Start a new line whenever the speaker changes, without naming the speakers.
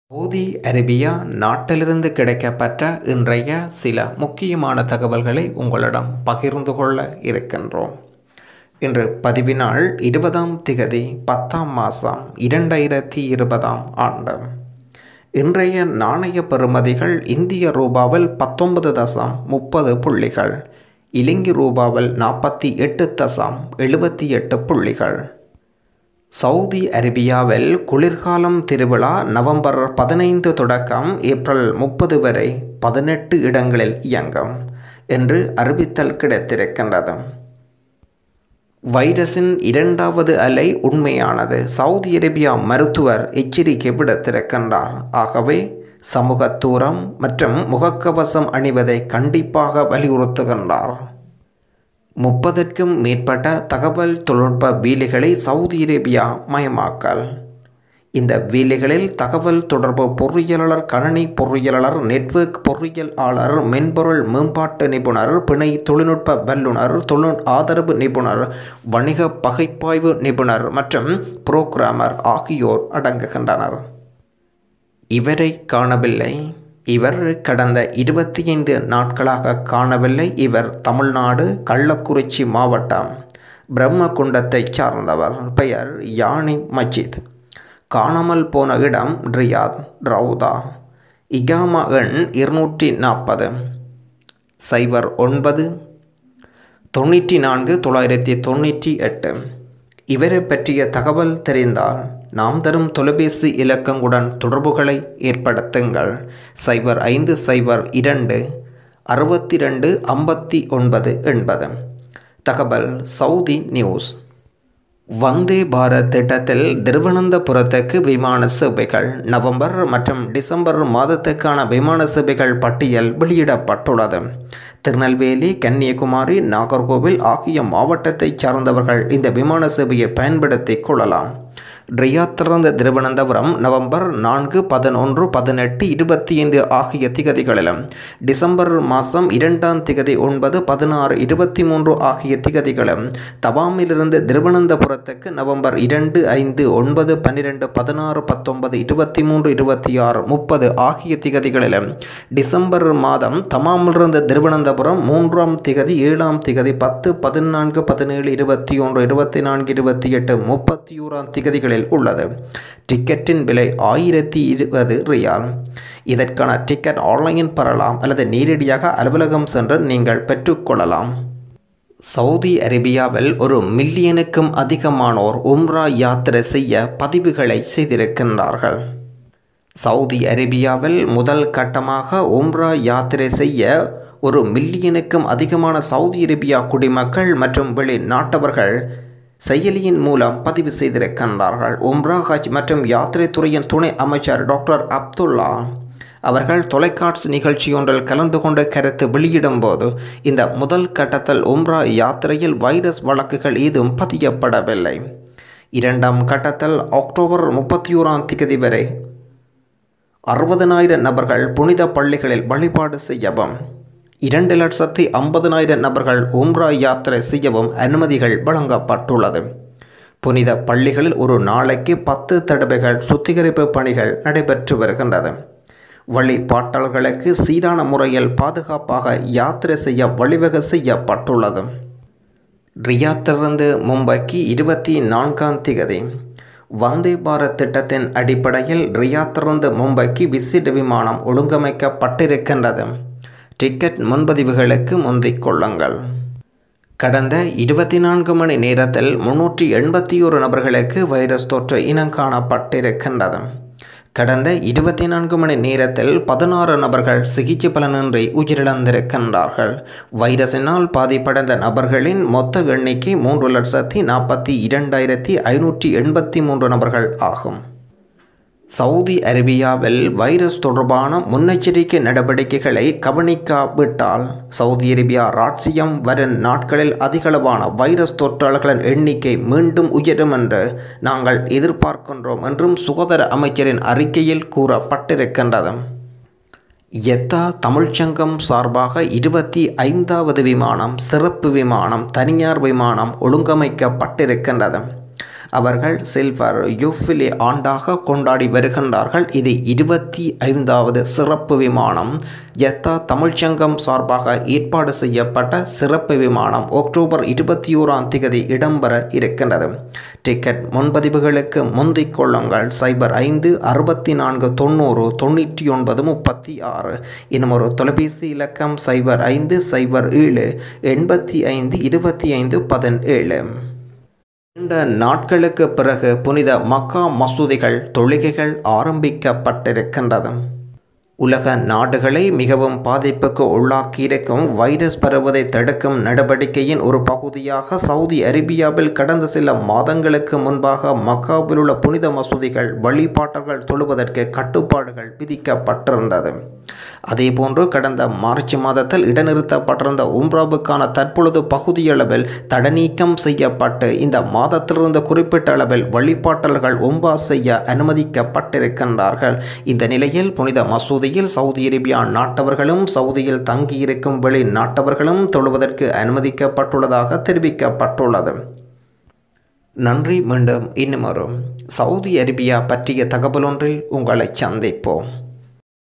Saudi Arabia நாட்டிலிருந்து கிடைக்கப்பெற்ற இன்றைய சில முக்கியமான தகவல்களை உங்களிடம் பகிர்ந்து கொள்ள இருக்கின்றோம் இன்று பதிவினாள் இருபதாம் திகதி பத்தாம் மாதம் இரண்டாயிரத்தி இருபதாம் ஆண்டு இன்றைய நாணய பெறுமதிகள் இந்திய ரூபாவில் பத்தொன்பது தசம் முப்பது புள்ளிகள் இலங்கை ரூபாவில் நாற்பத்தி எட்டு தசம் எழுபத்தி எட்டு புள்ளிகள் சவுதி அரேபியாவில் குளிர்காலம் திருவிழா நவம்பர் பதினைந்து தொடக்கம் ஏப்ரல் முப்பது வரை பதினெட்டு இடங்களில் இயங்கும் என்று அறிவித்தல் கிடைத்திருக்கின்றது வைரஸின் இரண்டாவது அலை உண்மையானது சவுதி அரேபியா மருத்துவர் எச்சரிக்கை விடுத்திருக்கின்றார் ஆகவே சமூக தூரம் மற்றும் முகக்கவசம் அணிவதை கண்டிப்பாக வலியுறுத்துகின்றார் முப்பதற்கும் மேற்பட்ட தகவல் தொழில்நுட்ப வீலைகளை சவுதி அரேபியா மயமாக்கல் இந்த வீலைகளில் தகவல் தொடர்பு பொறியியலாளர் கணனி பொறியியலாளர் நெட்வொர்க் பொறியியலாளர் மென்பொருள் மேம்பாட்டு நிபுணர் பிணை தொழில்நுட்ப வல்லுநர் தொழில் ஆதரவு நிபுணர் வணிக பகைப்பாய்வு நிபுணர் மற்றும் புரோகிராமர் ஆகியோர் அடங்குகின்றனர் இவரை காணவில்லை இவர் கடந்த இருபத்தி ஐந்து நாட்களாக காணவில்லை இவர் தமிழ்நாடு கள்ளக்குறிச்சி மாவட்டம் பிரம்மகுண்டத்தைச் சார்ந்தவர் பெயர் யானி மஜித் காணாமல் போன இடம் ரியாத் ரவுதா இகாமா எண் இருநூற்றி நாற்பது சைபர் ஒன்பது தொண்ணூற்றி நான்கு தொள்ளாயிரத்தி தொண்ணூற்றி எட்டு இவரை பற்றிய தகவல் தெரிந்தால் நாம் தரும் தொலைபேசி இலக்கங்களுடன் தொடர்புகளை ஏற்படுத்துங்கள் சைபர் ஐந்து சைபர் இரண்டு அறுபத்தி ரெண்டு ஐம்பத்தி ஒன்பது எண்பது தகவல் சவுதி நியூஸ் வந்தே பாரத் திட்டத்தில் திருவனந்தபுரத்துக்கு விமான சேவைகள் நவம்பர் மற்றும் டிசம்பர் மாதத்துக்கான விமான சேவைகள் பட்டியல் வெளியிடப்பட்டுள்ளது திருநெல்வேலி கன்னியாகுமரி நாகர்கோவில் ஆகிய மாவட்டத்தைச் சார்ந்தவர்கள் இந்த விமான சேவையை பயன்படுத்திக் கொள்ளலாம் ரியாத்திலிருந்து திருவனந்தபுரம் நவம்பர் நான்கு பதினொன்று பதினெட்டு இருபத்தி ஐந்து ஆகிய திகதிகளிலும் டிசம்பர் மாதம் இரண்டாம் திகதி ஒன்பது பதினாறு இருபத்தி மூன்று ஆகிய திகதிகளும் தவாமிலிருந்து திருவனந்தபுரத்துக்கு நவம்பர் இரண்டு ஐந்து ஒன்பது பன்னிரெண்டு பதினாறு பத்தொன்பது இருபத்தி மூன்று இருபத்தி ஆறு முப்பது ஆகிய திகதிகளிலும் டிசம்பர் மாதம் தமாமிலிருந்து திருவனந்தபுரம் மூன்றாம் திகதி ஏழாம் திகதி பத்து பதினான்கு பதினேழு இருபத்தி ஒன்று இருபத்தி நான்கு இருபத்தி எட்டு முப்பத்தி ஓராம் திகதிகளில் உள்ளது டிக்கெட்டின் விலை ஆயிரத்தி இருபது ரியால் இதற்கான டிக்கெட் ஆன்லைனில் பெறலாம் அல்லது நேரடியாக அலுவலகம் சென்று நீங்கள் பெற்றுக்கொள்ளலாம் சவுதி அரேபியாவில் ஒரு மில்லியனுக்கும் அதிகமானோர் உம்ரா யாத்திரை செய்ய பதிவுகளை செய்திருக்கின்றார்கள் சவுதி அரேபியாவில் முதல் கட்டமாக உம்ரா யாத்திரை செய்ய ஒரு மில்லியனுக்கும் அதிகமான சவுதி அரேபியா குடிமக்கள் மற்றும் வெளிநாட்டவர்கள் செயலியின் மூலம் பதிவு செய்திருக்கின்றார்கள் உம்ரா ஹஜ் மற்றும் யாத்திரை துறையின் துணை அமைச்சர் டாக்டர் அப்துல்லா அவர்கள் தொலைக்காட்சி நிகழ்ச்சியொன்றில் கலந்து கொண்டு கருத்து வெளியிடும் போது இந்த முதல் கட்டத்தில் உம்ரா யாத்திரையில் வைரஸ் வழக்குகள் ஏதும் பதியப்படவில்லை இரண்டாம் கட்டத்தில் அக்டோபர் முப்பத்தி ஓராம் திகதி வரை அறுபதனாயிரம் நபர்கள் புனித பள்ளிகளில் வழிபாடு செய்யவும் இரண்டு லட்சத்தி ஐம்பதனாயிரம் நபர்கள் உம்ரா யாத்திரை செய்யவும் அனுமதிகள் வழங்கப்பட்டுள்ளது புனித பள்ளிகளில் ஒரு நாளைக்கு பத்து தடவைகள் சுத்திகரிப்பு பணிகள் நடைபெற்று வருகின்றது வழிபாட்டாளர்களுக்கு சீரான முறையில் பாதுகாப்பாக யாத்திரை செய்ய வழிவகை செய்யப்பட்டுள்ளது ரியாத்திலிருந்து மும்பைக்கு இருபத்தி நான்காம் திகதி வந்தே பாரத் திட்டத்தின் அடிப்படையில் ரியாத்திலிருந்து மும்பைக்கு விசிட் விமானம் ஒழுங்கமைக்கப்பட்டிருக்கின்றது டிக்கெட் முன்பதிவுகளுக்கு முந்திக் கொள்ளுங்கள் கடந்த இருபத்தி நான்கு மணி நேரத்தில் முன்னூற்றி எண்பத்தி ஒரு நபர்களுக்கு வைரஸ் தொற்று இனம் காணப்பட்டிருக்கின்றது கடந்த இருபத்தி நான்கு மணி நேரத்தில் பதினாறு நபர்கள் சிகிச்சை பலனின்றி உயிரிழந்திருக்கின்றார்கள் வைரஸினால் பாதிப்படைந்த நபர்களின் மொத்த எண்ணிக்கை மூன்று லட்சத்தி நாற்பத்தி இரண்டாயிரத்தி ஐநூற்றி எண்பத்தி மூன்று நபர்கள் ஆகும் சவுதி அரேபியாவில் வைரஸ் தொடர்பான முன்னெச்சரிக்கை நடவடிக்கைகளை கவனிக்காவிட்டால் சவுதி அரேபியா ராட்சியம் வரும் நாட்களில் அதிகளவான வைரஸ் தொற்றாளர்களின் எண்ணிக்கை மீண்டும் உயரும் என்று நாங்கள் எதிர்பார்க்கின்றோம் என்றும் சுகாதார அமைச்சரின் அறிக்கையில் கூறப்பட்டிருக்கின்றது எத்தா தமிழ்ச்சங்கம் சார்பாக இருபத்தி ஐந்தாவது விமானம் சிறப்பு விமானம் தனியார் விமானம் ஒழுங்கமைக்கப்பட்டிருக்கின்றது அவர்கள் சில்வர் யூஃபிலி ஆண்டாக கொண்டாடி வருகின்றார்கள் இது இருபத்தி ஐந்தாவது சிறப்பு விமானம் ஜெத்தா தமிழ்ச்சங்கம் சார்பாக ஏற்பாடு செய்யப்பட்ட சிறப்பு விமானம் அக்டோபர் இருபத்தி ஓராம் தேதி இடம்பெற இருக்கின்றது டிக்கெட் முன்பதிவுகளுக்கு முந்திக் கொள்ளுங்கள் சைபர் ஐந்து அறுபத்தி நான்கு தொண்ணூறு தொண்ணூற்றி ஒன்பது முப்பத்தி ஆறு இன்னும் ஒரு தொலைபேசி இலக்கம் சைபர் ஐந்து சைபர் ஏழு எண்பத்தி ஐந்து இருபத்தி ஐந்து பதினேழு நீண்ட நாட்களுக்கு பிறகு புனித மக்கா மசூதிகள் தொழுகைகள் ஆரம்பிக்கப்பட்டிருக்கின்றது உலக நாடுகளை மிகவும் பாதிப்புக்கு உள்ளாக்கியிருக்கும் வைரஸ் பரவுவதை தடுக்கும் நடவடிக்கையின் ஒரு பகுதியாக சவுதி அரேபியாவில் கடந்த சில மாதங்களுக்கு முன்பாக மக்காவில் உள்ள புனித மசூதிகள் வழிபாட்டர்கள் தொழுவதற்கு கட்டுப்பாடுகள் விதிக்கப்பட்டிருந்தது அதேபோன்று கடந்த மார்ச் மாதத்தில் இடைநிறுத்தப்பட்டிருந்த உம்ராவுக்கான தற்பொழுது பகுதியளவில் தடநீக்கம் செய்யப்பட்டு இந்த மாதத்திலிருந்து குறிப்பிட்ட அளவில் வழிபாட்டல்கள் உம்பா செய்ய அனுமதிக்கப்பட்டிருக்கின்றார்கள் இந்த நிலையில் புனித மசூதியில் சவுதி அரேபியா நாட்டவர்களும் சவுதியில் தங்கியிருக்கும் வெளிநாட்டவர்களும் தொழுவதற்கு அனுமதிக்கப்பட்டுள்ளதாக தெரிவிக்கப்பட்டுள்ளது நன்றி மீண்டும் இன்னும் ஒரு சவுதி அரேபியா பற்றிய தகவல் ஒன்றில் உங்களை சந்திப்போம்